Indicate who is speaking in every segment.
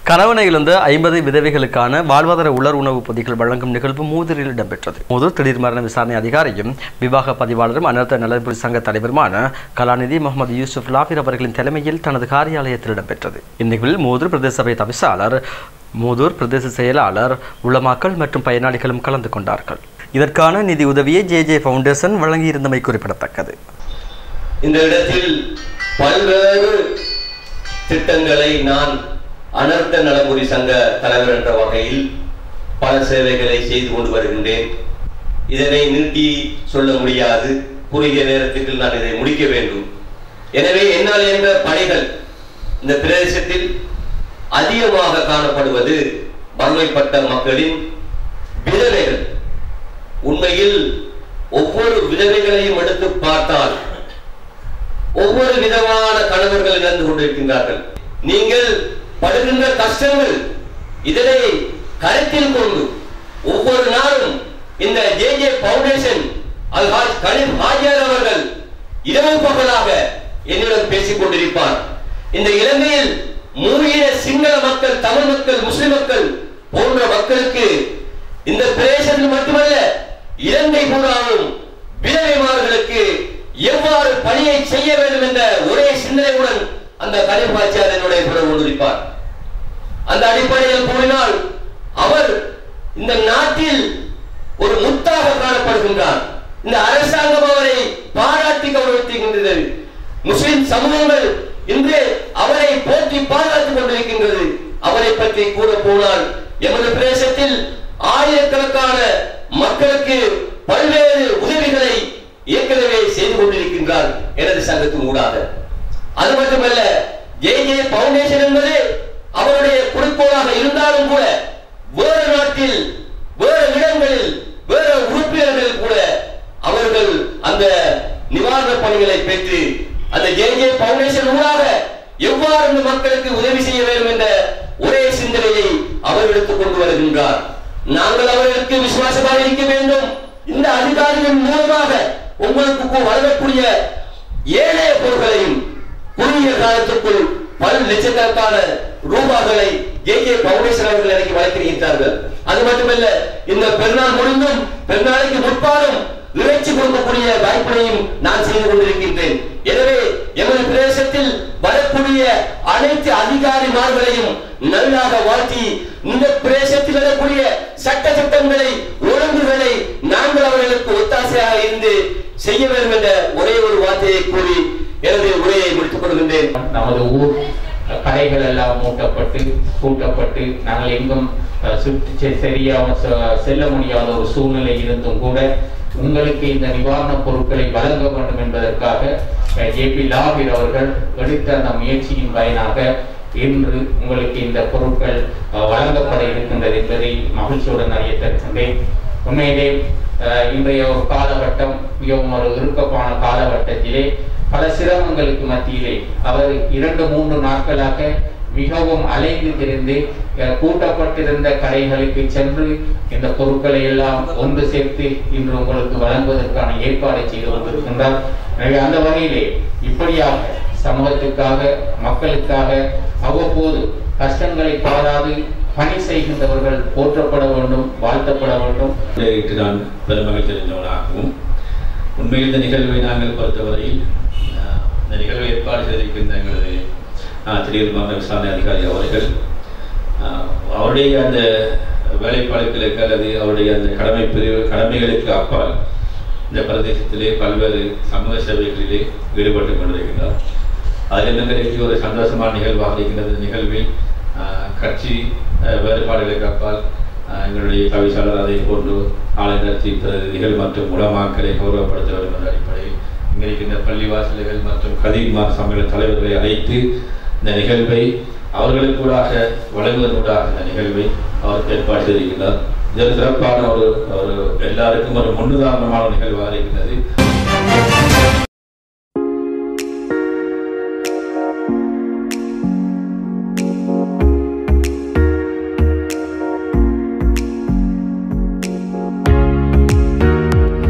Speaker 1: கணவனை இழந்த ஐம்பது விதவைகளுக்கான வாழ்வாதார உலர் உணவு பொதிகள் வழங்கும் நிகழ்வு மூதூரில் இடம்பெற்றது மூதூர் திடீர் மரண விசாரணை அதிகாரியும் விவாக பதிவாளரும் அனர்த்த நலன்புரி சங்க தலைவருமான கலாநிதி முகமது யூசுப் லாபிர் அவர்களின் தலைமையில் தனது காரியாலயத்தில் இடம்பெற்றது இந்நிகழ்வில் மூதூர் பிரதேச சபை தவிசாளர் மூதூர் பிரதேச செயலாளர் உளமாக்கல் மற்றும் பயனாளிகளும் கலந்து கொண்டார்கள் இதற்கான நிதி உதவியை ஜே ஜே ஃபவுண்டேஷன் வழங்கியிருந்தமை குறிப்பிடத்தக்கது
Speaker 2: இந்த இடத்தில் பல்வேறு திட்டங்களை நான் அனர்த்த நலமுறை சங்க தலைவர் என்ற வகையில் பல சேவைகளை செய்து கொண்டு வருகின்றேன் இதனை நீட்டி சொல்ல முடியாது குறுகிய நேரத்துக்கு நான் இதை முடிக்க வேண்டும் எனவே என்னால் என்ற பணிகள் இந்த பிரதேசத்தில் அதிகமாக காணப்படுவது வறுமைப்பட்ட மக்களின் விதவைகள் உண்மையில் ஒவ்வொரு விதவைகளையும் எடுத்து பார்த்தால் ஒவ்வொரு விதமான கணவர்கள் இழந்து கொண்டிருக்கின்றார்கள் நீங்கள் படுகின்ற கஷ்டங்கள் இதனை கருத்தில் கொண்டு ஒவ்வொரு நாளும் இந்த J J foundation Alhaj Kaleem Hajiyar அவர்கள் இரவு பகலாக என்னிடம் பேசிக் கொண்டிருப்பார் இந்த இலங்கையில் மூலிய சிங்கள மக்கள் தமிழ் மக்கள் முஸ்லிம் மக்கள் போன்ற மக்களுக்கு இந்த பிரதேசத்தில் மட்டுமல்ல இலங்கை பூராவும் விதவைமார்களுக்கு எவ்வாறு பணியை செய்ய வேண்டும் என்ற ஒரே சிந்தனையுடன் அந்த கலிபாச்சியார் என்னுடைய கூட கொண்டிருப்பார் அந்த அடிப்படையில் கூறினால் அவர் இந்த நாட்டில் ஒரு முத்தாக காணப்படுகின்றார் இந்த அரசாங்கம் அவரை பாராட்டி கௌரவித்துகின்றது முஸ்லிம் சமூகங்கள் இன்று அவரை போற்றி பாதுகாத்துக் கொண்டிருக்கின்றது அவரை பற்றி கூற போனால் எமது பிரதேசத்தில் ஆயிரக்கணக்கான மக்களுக்கு பல்வேறு உதவிகளை ஏற்கனவே செய்து கொண்டிருக்கின்றார் எனது சங்கத்தின் ஊடாக அது மட்டுமல்ல ஜே ஜே பவுண்டேஷன் என்பது அவருடைய குறிக்கோளாக இருந்தாலும் கூட வேறு நாட்டில் வேறு இடங்களில் வேறு உறுப்பினர்கள் கூட அவர்கள் அந்த நிவாரண பணிகளை பெற்று அந்த ஜே ஜே பவுண்டேஷன் ஊடாக எவ்வாறு இந்த மக்களுக்கு உதவி செய்ய வேண்டும் என்ற ஒரே சிந்தனையை அவர் எடுத்துக் கொண்டு வருகின்றார் நாங்கள் அவர்களுக்கு விசுவாசமாக இருக்க வேண்டும் இந்த அதிகாரிகள் மூலமாக உங்களுக்கு வழங்கக்கூடிய ஏழைய பொருட்களையும் குறுகிய காலத்துக்குள் பல லட்சக்கணக்கான ரூபாய்களை ஜே ஜே பவுண்டேஷன் அவர்கள் எனக்கு வழங்கியிருக்கிறார்கள் அது மட்டுமல்ல இந்த பெருநாள் முடிந்தும் பெருநாளைக்கு முற்பாலும் இறைச்சி கொடுக்கக்கூடிய வாய்ப்பினையும் நான் செய்து கொண்டிருக்கின்றேன் எனவே எமது பிரதேசத்தில் வரக்கூடிய அனைத்து அதிகாரிமார்களையும் நல்லாக வாழ்த்தி இந்த பிரதேசத்தில் வரக்கூடிய சட்ட சட்டங்களை ஒழுங்குகளை நாங்கள் அவர்களுக்கு ஒத்தாசையாக இருந்து செய்ய வேண்டும் என்ற ஒரே ஒரு வார்த்தையை கூறி எனது உரையை முடித்துக் கொள்கின்றேன்
Speaker 3: நமது ஊர் கடைகள் எல்லாம் மூட்டப்பட்டு பூட்டப்பட்டு நாங்கள் எங்கும் அஹ், சுற்றி செ- சரியாக செ- செல்ல முடியாத ஒரு சூழ்நிலை இருந்தும் கூட உங்களுக்கு இந்த நிவாரணப் பொருட்களை வழங்க வேண்டும் என்பதற்காக ஜேபி லாபிர் அவர்கள் எடுத்த அந்த முயற்சியின் பயனாக இன்று உங்களுக்கு இந்த பொருட்கள் அஹ், வழங்கப்பட இருக்கின்றது என்பதை மகிழ்ச்சியுடன் அறிய தருகின்றேன் உண்மையிலே அஹ், இன்றைய ஒரு காலகட்டம் மிகவும் ஒரு இறுக்கமான காலகட்டத்திலே பல சிரமங்களுக்கு மத்தியிலே அவர் இரண்டு மூன்று நாட்களாக மிகவும் அலைந்து திரிந்து அஹ், பூட்டப்பட்டிருந்த கடைகளுக்கு சென்று இந்த பொருட்களை எல்லாம் ஒன்று சேர்த்து இன்று உங்களுக்கு வழங்குவதற்கான ஏற்பாடை செய்து கொண்டிருக்கின்றார் எனவே அந்த வகையிலே இப்படியாக சமூகத்துக்காக மக்களுக்காக அவ்வப்போது கஷ்டங்களை பாராது பணி செய்கின்றவர்கள் போற்றப்பட வேண்டும் வாழ்த்தப்பட வேண்டும்
Speaker 4: இட்டு நான் பெருமகள் தெரிந்தவனாகவும் உண்மையில் இந்த நிகழ்வை நாங்கள் பொறுத்தவரையில் ஆஹ், இந்த நிகழ்வை ஏற்பாடு செய்திருக்கின்ற எங்களது ஆஹ், திடீர் மாவட்ட விசாரணை அதிகாரி அவர்கள் ஆஹ், அவருடைய அந்த வேலைப்பாடுகளுக்கு அல்லது அவருடைய அந்த கடமை பிரிவு கடமைகளுக்கு அப்பால் இந்த பிரதேசத்திலே பல்வேறு சமூக சேவைகளிலே ஈடுபட்டு கொண்டிருக்கிறார் அதில் எங்களுக்கு ஒரு சந்தோஷமான நிகழ்வாக இருக்கின்றது இந்த நிகழ்வில் ஆஹ், கட்சி ஆஹ், வேறுபாடுகளுக்கு அப்பால் ஆஹ், எங்களுடைய தவிசாளர் அதை போன்று ஆளுநர்ச்சி பிரதிநிதிகள் மற்றும் உலமாக்களை கௌரவப்படுத்த வேண்டும் என்ற அடிப்படையில் இங்கே இருக்கின்ற பள்ளிவாசல்கள் மற்றும் கதீர்மார் சமூக தலைவர்களை அழைத்து இந்த நிகழ்வை அவர்களுக்கூடாக வழங்குவதற்கூடாக இந்த நிகழ்வை அவர் ஏற்பாடு செய்திருக்கிறார் இது ஒரு சிறப்பான ஒரு ஒரு எல்லாருக்கும் ஒரு முன்னுதாரணமான நிகழ்வாக இருக்கின்றது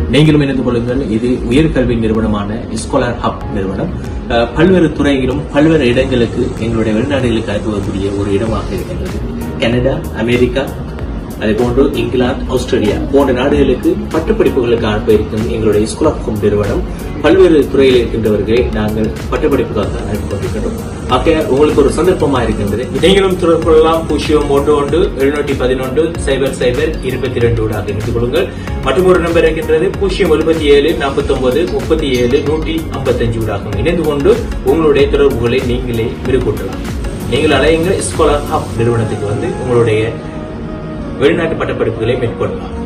Speaker 5: நீங்களும் இணைந்து கொள்ளுங்கள் இது உயர்கல்வி நிறுவனமான ஸ்காலர் ஹப் நிறுவனம் அஹ், பல்வேறு துறையிலும் பல்வேறு இடங்களுக்கு எங்களுடைய வெளிநாடுகளுக்கு அனுப்புவக்கூடிய ஒரு இடமாக இருக்கின்றது கனடா அமெரிக்கா அதே போன்று இங்கிலாந்து ஆஸ்திரேலியா போன்ற நாடுகளுக்கு பட்டப்படிப்புகளுக்கு அனுப்ப இருக்கும் எங்களுடைய ஸ்கூல் ஆஃப் ஹோம் நிறுவனம் பல்வேறு துறையில் இருக்கின்றவர்களை நாங்கள் பட்டப்படிப்புக்காக அனுப்பி கொண்டிருக்கிறோம் ஆக உங்களுக்கு ஒரு சந்தர்ப்பமா இருக்கின்றது நீங்களும் தொடர்பு கொள்ளலாம் பூஜ்ஜியம் ஒன்று ஒன்று எழுநூற்றி பதினொன்று சைபர் சைபர் இருபத்தி ரெண்டு ஊடாக இணைந்து கொள்ளுங்கள் மற்றும் ஒரு நம்பர் இருக்கின்றது பூஜ்ஜியம் எழுபத்தி ஏழு நாற்பத்தி ஒன்பது முப்பத்தி ஏழு நூற்றி ஐம்பத்தஞ்சு ஊடாக இணைந்து கொண்டு உங்களுடைய தொடர்புகளை நீங்களே விருக்கூட்டலாம் நீங்கள் அலையுங்க ஸ்காலர் ஹப் நிறுவனத்துக்கு வந்து உங்களுடைய வெளிநாட்டு பட்டப்படிப்புகளை மேற்கொள்ளலாம்